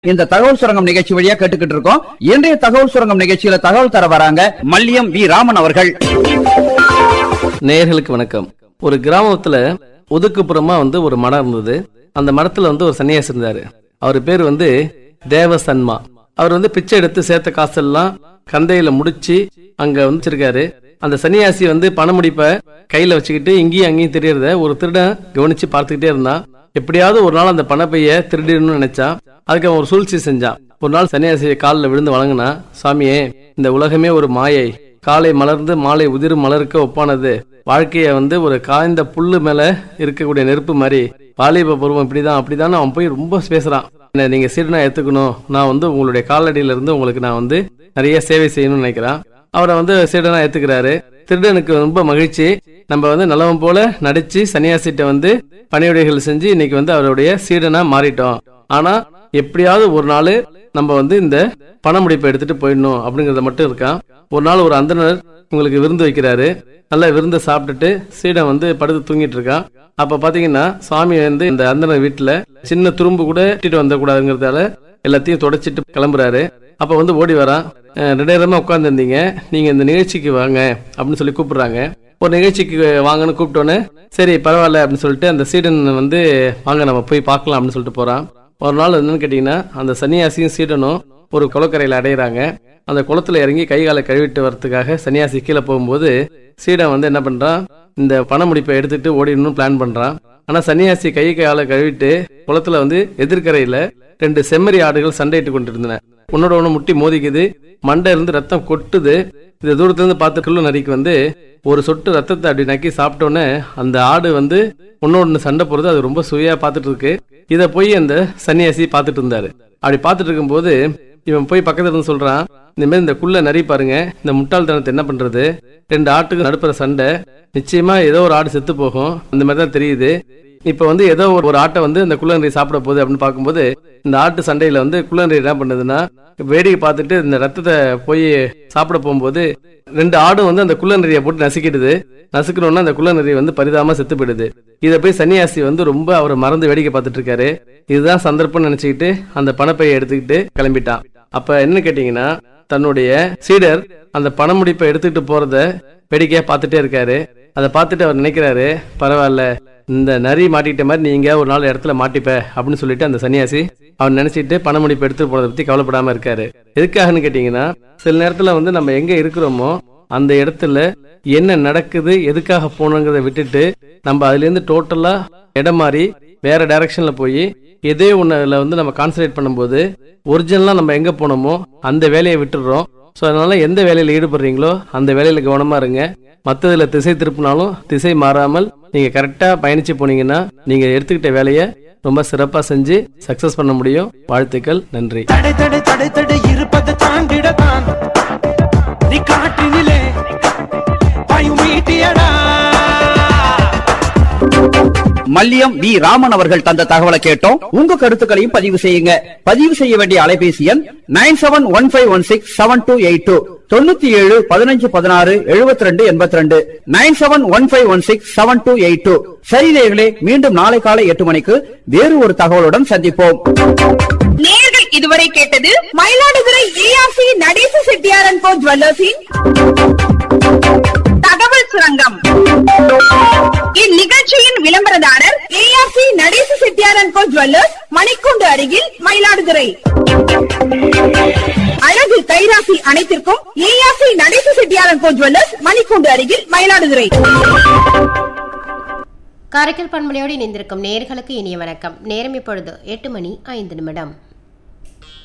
இந்த தகவல் சுரங்கம் நிகழ்ச்சி வழியா கேட்டுக்கிட்டு இருக்கோம் இன்றைய தகவல் சுரங்கம் நிகழ்ச்சியில தகவல் தர வராங்க மல்லியம் வி ராமன் அவர்கள் நேயர்களுக்கு வணக்கம் ஒரு கிராமத்துல ஒதுக்குப்புறமா வந்து ஒரு மடம் இருந்தது அந்த மடத்துல வந்து ஒரு சன்னியாசி இருந்தாரு அவர் பேர் வந்து தேவசன்மா அவர் வந்து பிச்சை எடுத்து சேர்த்த காசெல்லாம் கந்தையில முடிச்சு அங்க வந்து வச்சிருக்காரு அந்த சன்னியாசி வந்து பண முடிப்ப கையில வச்சுக்கிட்டு இங்கேயும் அங்கேயும் தெரியறத ஒரு திருடன் கவனிச்சு பார்த்துக்கிட்டே இருந்தான் எப்படியாவது ஒரு நாள் அந்த பணப்பைய திருடிடணும்னு நினைச்சான் அதுக்கு அவன் ஒரு சூழ்ச்சி செஞ்சான் ஒரு நாள் சன்னியாசி காலில் விழுந்து வணங்கினா சாமியே இந்த உலகமே ஒரு மாயை காலை மலர்ந்து மாலை உதிரும் மலருக்கு ஒப்பானது வாழ்க்கைய வந்து ஒரு காய்ந்த புல்லு மேல இருக்கக்கூடிய நெருப்பு மாதிரி வாலிப பருவம் இப்படிதான் அப்படிதான் அவன் போய் ரொம்ப பேசுறான் என்ன நீங்க சீடனா எடுத்துக்கணும் நான் வந்து உங்களுடைய காலடியில இருந்து உங்களுக்கு நான் வந்து நிறைய சேவை செய்யணும்னு நினைக்கிறேன் அவரை வந்து சீடனா ஏத்துக்கிறாரு திருடனுக்கு ரொம்ப மகிழ்ச்சி நம்ம வந்து நல்லவன் போல நடிச்சு சன்னியாசிட்ட வந்து பணியுடைகள் செஞ்சு இன்னைக்கு வந்து அவருடைய சீடனா மாறிட்டோம் ஆனா எப்படியாவது ஒரு நாள் நம்ம வந்து இந்த பண முடிப்பை எடுத்துட்டு போயிடணும் அப்படிங்கறத மட்டும் இருக்கான் ஒரு நாள் ஒரு அந்தனர் உங்களுக்கு விருந்து வைக்கிறாரு நல்லா விருந்தை சாப்பிட்டுட்டு சீடன் வந்து படுத்து தூங்கிட்டு இருக்கான் அப்ப பாத்தீங்கன்னா சுவாமி வந்து இந்த அந்தனர் வீட்டுல சின்ன துரும்பு கூட இட்டுட்டு வந்துடக்கூடாதுங்கிறதால எல்லாத்தையும் தொடச்சிட்டு கிளம்புறாரு அப்ப வந்து ஓடி வரான் அஹ் ரெண்டு நேரமா உட்காந்துருந்தீங்க நீங்க இந்த நிகழ்ச்சிக்கு வாங்க அப்படின்னு சொல்லி கூப்பிடுறாங்க ஒரு நிகழ்ச்சிக்கு வாங்கன்னு கூப்பிட்டோன்னே சரி பரவாயில்ல அப்படின்னு சொல்லிட்டு அந்த சீடன் வந்து வாங்க நம்ம போய் பார்க்கலாம் அப்படின்னு சொல்லிட்டு போறான் ஒரு நாள் என்னன்னு கேட்டீங்கன்னா அந்த சன்னியாசியும் சீடனும் ஒரு குளக்கரையில அடையிறாங்க அந்த குளத்துல இறங்கி கை காலை கழுவிட்டு வரதுக்காக சன்னியாசி கீழே போகும்போது சீடன் வந்து என்ன பண்றான் இந்த பண முடிப்பை எடுத்துட்டு ஓடிடணும்னு பிளான் பண்றான் ஆனா சன்னியாசி கை காலை கழுவிட்டு குளத்துல வந்து எதிர்கரையில ரெண்டு செம்மறி ஆடுகள் சண்டையிட்டு கொண்டு இருந்தன உன்னோட ஒண்ணு முட்டி மோதிக்குது மண்டை இருந்து ரத்தம் கொட்டுது இந்த தூரத்துல இருந்து பார்த்து கல்லு நரிக்கு வந்து ஒரு சொட்டு ரத்தத்தை அப்படி நக்கி சாப்பிட்டோன்னே அந்த ஆடு வந்து ஒன்னொன்னு சண்டை போடுறது அது ரொம்ப சுவையா பார்த்துட்டு இருக்கு இத போய் அந்த சன்னியாசி பார்த்துட்டு இருந்தாரு அப்படி பார்த்துட்டு இருக்கும்போது இவன் போய் பக்கத்துல இருந்து சொல்றான் இந்த மாதிரி இந்த குள்ள நரி பாருங்க இந்த முட்டாள்தனத்தை என்ன பண்றது ரெண்டு ஆட்டுக்கு நடுப்புற சண்டை நிச்சயமா ஏதோ ஒரு ஆடு செத்து போகும் அந்த மாதிரி தான் தெரியுது இப்ப வந்து ஏதோ ஒரு ஒரு ஆட்டை வந்து இந்த குள்ளநரி சாப்பிட போகுது அப்படின்னு பார்க்கும்போது இந்த ஆட்டு சண்டையில வந்து குள்ளநரி என்ன பண்ணுதுன்னா வேடிக்கை பார்த்துட்டு இந்த ரத்தத்தை போய் சாப்பிட போகும்போது ரெண்டு ஆடும் வந்து அந்த குள்ளநரியை போட்டு நசுக்கிடுது நசுக்கணும்னா அந்த குள்ளநரி வந்து பரிதாம செத்து போயிடுது இதை போய் சன்னியாசி வந்து ரொம்ப அவரை மறந்து வேடிக்கை பார்த்துட்டு இருக்காரு இதுதான் சந்தர்ப்பம் நினைச்சுக்கிட்டு அந்த பணப்பையை எடுத்துக்கிட்டு கிளம்பிட்டான் அப்ப என்ன கேட்டீங்கன்னா தன்னுடைய சீடர் அந்த பண முடிப்பை எடுத்துக்கிட்டு போறத வேடிக்கையா பார்த்துட்டே இருக்காரு அதை பார்த்துட்டு அவர் நினைக்கிறாரு பரவாயில்ல இந்த நரி மாட்டிக்கிட்ட மாதிரி நீங்க ஒரு நாள் இடத்துல மாட்டிப்ப அப்படின்னு சொல்லிட்டு அந்த சன்னியாசி அவன் நினைச்சிட்டு பண முடிப்பு எடுத்து போனதை பத்தி கவலைப்படாம இருக்காரு எதுக்காகன்னு கேட்டீங்கன்னா சில நேரத்துல வந்து நம்ம எங்க இருக்கிறோமோ அந்த இடத்துல என்ன நடக்குது எதுக்காக போகணுங்கிறத விட்டுட்டு நம்ம அதுல இருந்து டோட்டலா இடம் மாறி வேற டைரக்ஷன்ல போய் எதே ஒண்ணுல வந்து நம்ம கான்சன்ட்ரேட் பண்ணும்போது ஒரிஜினலா நம்ம எங்க போனோமோ அந்த வேலையை விட்டுடுறோம் ஸோ அதனால எந்த வேலையில ஈடுபடுறீங்களோ அந்த வேலையில கவனமா இருங்க மற்றதுல திசை திருப்பினாலும் திசை மாறாமல் நீங்க கரெக்டா பயணிச்சு போனீங்கன்னா நீங்க எடுத்துக்கிட்ட வேலையை ரொம்ப சிறப்பா செஞ்சு சக்சஸ் பண்ண முடியும் வாழ்த்துக்கள் நன்றி தடை தடை தடை தடை இருப்பதை தாண்டிடத்தான் நீ காற்றினிலே பாயும் ஈட்டியடா மல்லியம் வி ராமன் அவர்கள் தந்த தகவலை கேட்டோம் உங்க கருத்துக்களையும் பதிவு செய்யுங்க பதிவு செய்ய வேண்டிய அலைபேசி எண் nine seven one five one six seven two eight two தொண்ணூத்தி ஏழு பதினஞ்சு பதினாறு எழுபத்தி ரெண்டு எண்பத்தி ரெண்டு nine seven one five one six seven two eight two சரி நேயர்களே மீண்டும் நாளை காலை எட்டு மணிக்கு வேறு ஒரு தகவலுடன் சந்திப்போம் நேர்கள் இதுவரை கேட்டது மயிலாடுதுறை ஏஆர்சி நடேச செட்டியாரன் கோ ஜுவல்லர்ஸின் தகவல் சுரங்கம் இந்நிகழ்ச்சியின் விளம்பரதாரர் ஏஆர்சி நடேச செட்டியாரன் கோ ஜுவல்லர்ஸ் மணிக்கூண்டு அருகில் மயிலாடுதுறை அழகு கைராசி அனைத்திற்கும் ஏஆர்சி நடேச செட்டியாரன் கோ ஜுவல்லர்ஸ் மணிக்கூண்டு அருகில் மயிலாடுதுறை காரைக்கால் பண்பலையோடு இணைந்திருக்கும் நேர்களுக்கு இனிய வணக்கம் நேரம் இப்பொழுது எட்டு மணி ஐந்து நிமிடம்